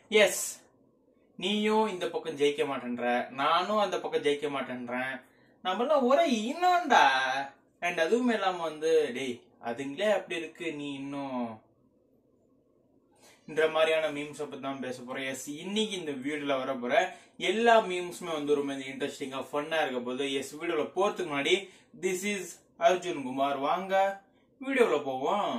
S நீயும் இந்த பக்கம் ஜெயிக்க மாட்டேன்ற நானும் அந்த பக்கம் ஜெயிக்க மாட்டேன்றேன் நம்மளாம் ஒரே இனம்டா அண்ட் அதுவும் இல்லாம வந்து டேய் அதுங்களே அப்படி இருக்கு நீ இன்னும் இந்த மாதிரியான மீம்ஸை பத்தி தான் பேச போறோம் எஸ் இன்னைக்கு இந்த வீடியோல வர போற எல்லா மீம்ஸுமே வந்து ரொம்ப இன்ட்ரெஸ்டிங்கா ஃபன்னா இருக்க போது எஸ் வீடியோல போறதுக்கு முன்னாடி திஸ் இஸ் அர்ஜுன் குமார் வாங்க வீடியோல போவோம்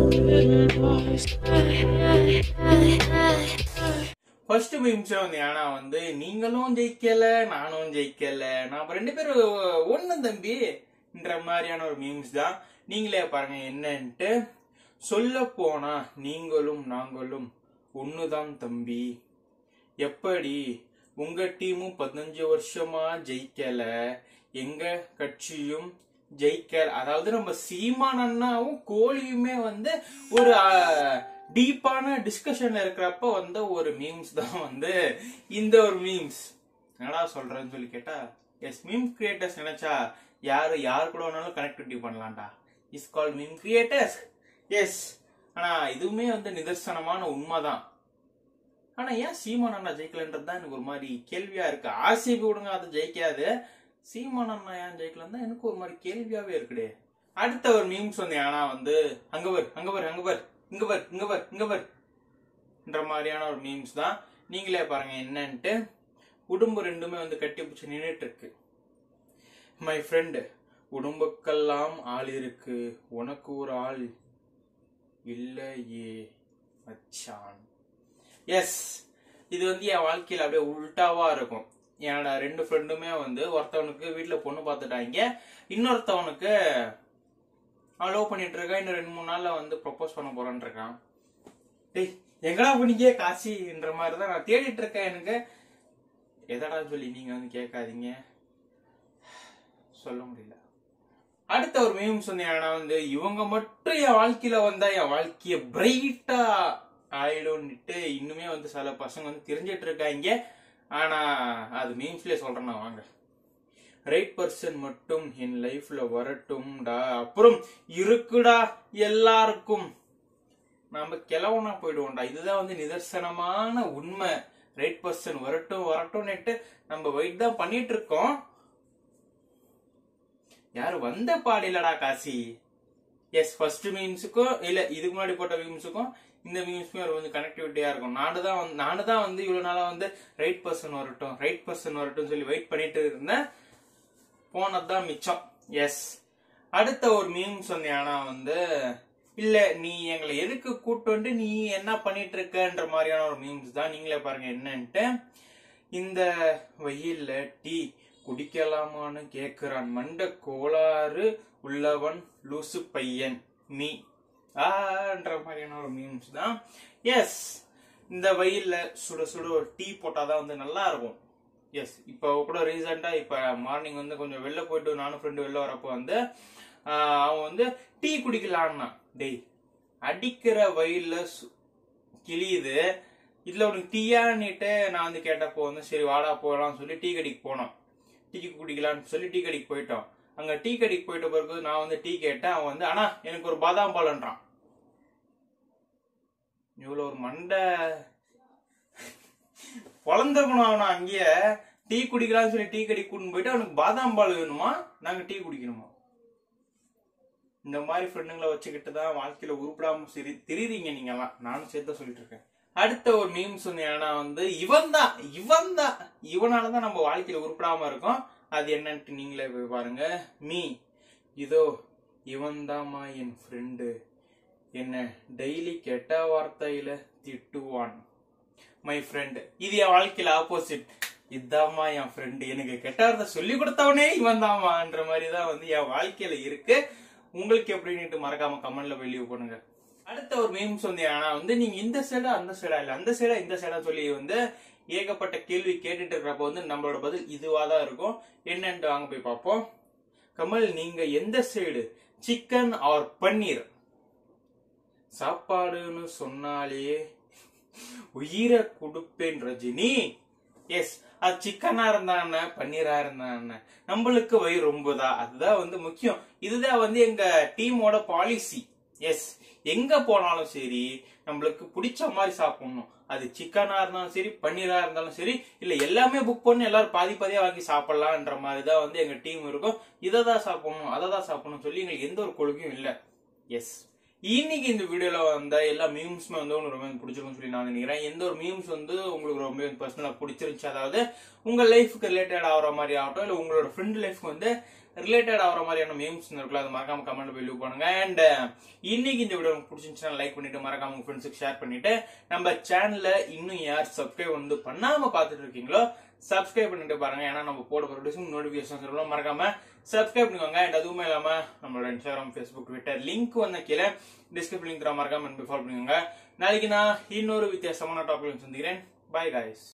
ஃபர்ஸ்ட் மீம்ஸ் வந்து ஏன்னா வந்து நீங்களும் ஜெயிக்கல நானும் ஜெயிக்கல நாம ரெண்டு பேரும் ஒண்ணு தம்பின்ற மாதிரியான ஒரு மீம்ஸ் தான் நீங்களே பாருங்க என்னன்ட்டு சொல்ல போனா நீங்களும் நாங்களும் ஒண்ணுதான் தம்பி எப்படி உங்க டீமும் பதினஞ்சு வருஷமா ஜெயிக்கல எங்க கட்சியும் ஜெயிக்கல அதாவது நம்ம சீமான் அண்ணாவும் கோழியுமே வந்து ஒரு டீப்பான டிஸ்கஷன்ல இருக்கிறப்ப வந்த ஒரு மீம்ஸ் தான் வந்து இந்த ஒரு மீம்ஸ் என்னடா சொல்றேன்னு சொல்லி கேட்டா எஸ் மீம் கிரியேட்டர்ஸ் நினைச்சா யாரு யாரு கூட வேணாலும் கனெக்டிவிட்டி பண்ணலாம்டா is call meme creators yes ஆனா இதுவுமே வந்து நிதர்சனமான உண்மைதான் ஆனா ஏன் சீமான் அண்ணா ஜெயிக்கலன்றது தான் எனக்கு ஒரு மாதிரி கேள்வியா இருக்கு ஆர்சிபி விடுங்க அது ஜெயிக்காது சீமான் அண்ணா ஏன் ஜெயிக்கலன்னு தான் எனக்கு ஒரு மாதிரி கேள்வியாவே இருக்குடே அடுத்த ஒரு மீம்ஸ் வந்து ஆனா வந்து அங்க வர் அங்க வர் அங்க வர் இங்க வர் இங்க வர் இங்க வர் என்ற மாதிரியான ஒரு மீம்ஸ் தான் நீங்களே பாருங்க என்னன்ட்டு உடம்பு ரெண்டுமே வந்து கட்டி பிடிச்சி நின்றுட்டு இருக்கு மை ஃப்ரெண்டு உடம்புக்கெல்லாம் ஆள் இருக்கு உனக்கு ஒரு ஆள் இல்லையே மச்சான் எஸ் இது வந்து என் வாழ்க்கையில அப்படியே உல்டாவா இருக்கும் என்னோட ரெண்டு ஃப்ரெண்டுமே வந்து ஒருத்தவனுக்கு வீட்டுல பொண்ணு பார்த்துட்டாங்க இன்னொருத்தவனுக்கு அவன் லவ் பண்ணிட்டு இருக்கா இன்னும் ரெண்டு மூணு நாள்ல வந்து ப்ரொபோஸ் பண்ண போறான்னு இருக்கான் டேய் எங்கடா பண்ணீங்க காசின்ற மாதிரி தான் நான் தேடிட்டு இருக்கேன் எனக்கு எதடா சொல்லி நீங்க வந்து கேட்காதீங்க சொல்ல முடியல அடுத்த ஒரு மீம் சொன்னீங்கன்னா வந்து இவங்க மட்டும் என் வாழ்க்கையில வந்தா என் வாழ்க்கைய பிரைட்டா ஆயிடும்னுட்டு இன்னுமே வந்து சில பசங்க வந்து தெரிஞ்சிட்டு இருக்காங்க ஆனா அது மீம்ஸ்லயே சொல்றேன் நான் வாங்க ரைட் பர்சன் மட்டும் என் லைஃப்ல வரட்டும்டா அப்புறம் இருக்குடா எல்லாருக்கும் நாம கிளவனா போயிடுவோம்டா இதுதான் வந்து நிதர்சனமான உண்மை ரைட் பர்சன் வரட்டும் வரட்டும்னுட்டு நம்ம வெயிட் தான் பண்ணிட்டு இருக்கோம் யாரு வந்த பாடு இல்லடா காசி எஸ் ஃபர்ஸ்ட் மீம்ஸுக்கும் இல்ல இதுக்கு முன்னாடி போட்ட மீம்ஸுக்கும் இந்த மீம்ஸ்மே ஒரு கொஞ்சம் கனெக்டிவிட்டியா இருக்கும் நானு தான் வந்து நானு தான் வந்து இவ்வளவு நாளா வந்து ரைட் பர்சன் வரட்டும் ரைட் பர்சன் வரட்டும் சொல்லி வெயிட் பண்ணிட்டு இருந்தேன் போனதுதான் மிச்சம் எஸ் அடுத்த ஒரு மீம்ஸ் வந்து ஆனா வந்து இல்ல நீ எங்களை எதுக்கு கூட்டு வந்து நீ என்ன பண்ணிட்டு இருக்கன்ற மாதிரியான ஒரு மீம்ஸ் தான் நீங்களே பாருங்க என்னன்ட்டு இந்த வெயில்ல டீ குடிக்கலாமான்னு கேக்குறான் மண்ட கோளாறு உள்ளவன் லூசு பையன் மீ ஆன்ற மாதிரியான ஒரு மீம்ஸ் தான் எஸ் இந்த வெயில்ல சுட சுட ஒரு டீ போட்டாதான் வந்து நல்லா இருக்கும் எஸ் இப்போ கூட ரீசெண்டா இப்ப மார்னிங் வந்து கொஞ்சம் வெளில போயிட்டு நானும் ஃப்ரெண்டு வெளில வரப்போ வந்து ஆஹ் அவன் வந்து டீ குடிக்கலான்னா டேய் அடிக்கிற வெயில்ல சு- கிளியுது இதுல உனக்கு டீயான்னுட்டு நான் வந்து கேட்டப்போ வந்து சரி வாடா போகலாம் சொல்லி டீ கடைக்கு போனோம் டீ குடிக்கலாம்னு சொல்லி டீ கடைக்கு போயிட்டோம் அங்க டீ கடைக்கு போயிட்ட பிறகு நான் வந்து டீ கேட்டேன் அவன் வந்து அண்ணா எனக்கு ஒரு பாதாம் பால்ன்றான் இவ்வளவு ஒரு மண்டை பொழந்திருக்கணும் அவனை அங்கேயே டீ குடிக்கலாம்னு சொல்லி டீ கடைக்கு கூட்டின்னு போயிட்டு அவனுக்கு பாதாம் பால் வேணுமா நாங்க டீ குடிக்கணுமா இந்த மாதிரி ஃப்ரெண்டுங்களை வச்சுக்கிட்டு தான் வாழ்க்கையில உருப்படாம சரி தெரியுறீங்க நீங்க எல்லாம் நானும் சேர்த்து சொல்லிட்டு இருக்கேன் அடுத்த ஒரு மீம்ஸ் வந்து ஏன்னா வந்து இவன் தான் இவன் தான் இவனாலதான் நம்ம வாழ்க்கையில உருப்படாம இருக்கோம் அது என்னன்ட்டு நீங்களே போய் பாருங்க மீ இதோ இவன் தாமா என் ஃப்ரெண்டு என்ன டெய்லி கெட்ட வார்த்தையில திட்டுவான் மை ஃப்ரெண்ட் இது என் வாழ்க்கையில ஆப்போசிட் இதாம்மா என் ஃப்ரெண்டு எனக்கு கெட்ட வார்த்தை சொல்லி கொடுத்தவனே இவன் தாமான்ற மாதிரி தான் வந்து என் வாழ்க்கையில இருக்கு உங்களுக்கு எப்படின்னுட்டு மறக்காம கமெண்ட்ல வெளியே பண்ணுங்க அடுத்த ஒரு மீம்ஸ் வந்து ஆனா வந்து நீங்க இந்த சைடா அந்த சைடா இல்ல அந்த சைடா இந்த சைடா சொல்லி வந்து ஏகப்பட்ட கேள்வி கேட்டுட்டு இருக்கிறப்ப வந்து நம்மளோட பதில் இதுவா தான் இருக்கும் என்னன்ட்டு வாங்க போய் பார்ப்போம் கமல் நீங்க எந்த சைடு சிக்கன் ஆர் பன்னீர் சாப்பாடுன்னு சொன்னாலே உயிரை கொடுப்பேன் ரஜினி எஸ் அது சிக்கனா இருந்தா என்ன பன்னீரா இருந்தா என்ன நம்மளுக்கு வயிறு ரொம்பதா அதுதான் வந்து முக்கியம் இதுதான் வந்து எங்க டீமோட பாலிசி எஸ் எங்க போனாலும் சரி நம்மளுக்கு பிடிச்ச மாதிரி சாப்பிடணும் அது சிக்கனா இருந்தாலும் சரி பன்னீரா இருந்தாலும் சரி இல்ல எல்லாமே புக் பண்ணி எல்லாரும் பாதி பாதியா வாங்கி சாப்பிடலாம்ன்ற மாதிரி தான் வந்து எங்க டீம் இருக்கும் இதை தான் சாப்பிடணும் அதை தான் சாப்பிடணும் சொல்லி எங்களுக்கு எந்த ஒரு கொள்கையும் இல்லை எஸ் இன்னைக்கு இந்த வீடியோல வந்த எல்லா மீம்ஸுமே வந்து உங்களுக்கு ரொம்ப பிடிச்சிருக்கும்னு சொல்லி நான் நினைக்கிறேன் எந்த ஒரு மீம்ஸ் வந்து உங்களுக்கு ரொம்ப பர்சனலா பிடிச்சிருந்துச்சு அதாவது உங்க லைஃப்க்கு ரிலேட்டட் ஆகிற மாதிரி ஆகட்டும் இல்ல உங்களோட ஃப்ரெண்ட் லைஃப்க்கு வந்து ரிலேட்டட் ஆகிற மாதிரியான மீம்ஸ் இருக்குல்ல அது மறக்காம கமெண்ட் போய் லீவ் பண்ணுங்க அண்ட் இன்னைக்கு இந்த வீடியோ உங்களுக்கு பிடிச்சிருந்துச்சுன்னா லைக் பண்ணிட்டு மறக்காம உங்க ஃப்ரெண்ட்ஸுக்கு ஷேர் பண்ணிட்டு நம்ம சேனல்ல இன்னும் யார் சப்ஸ்கிரைப் வந்து பண்ணாம பார்த்துட்டு இருக்கீங்களோ சப்ஸ்கிரைப் பண்ணிட்டு பாருங்க ஏன்னா நம்ம போட ப்ரொடியூஸும் நோட்டிபிகேஷன் மறக்காம சப்ஸ்கிரைப் பண்ணிக்கோங்க அண்ட் அதுவுமே இல்லாம நம்மளோட இன்ஸ்டாகிராம் ஃபேஸ்புக் ட்விட்டர் லிங்க் வந்து கீழே டிஸ்கிரிப்ஷன் லிங்க் தர மறக்காம ஃபாலோ பண்ணுங்க நாளைக்கு நான் இன்னொரு வித்தியாசமான டாபிக் சந்திக்கிறேன் பாய் காய்ஸ்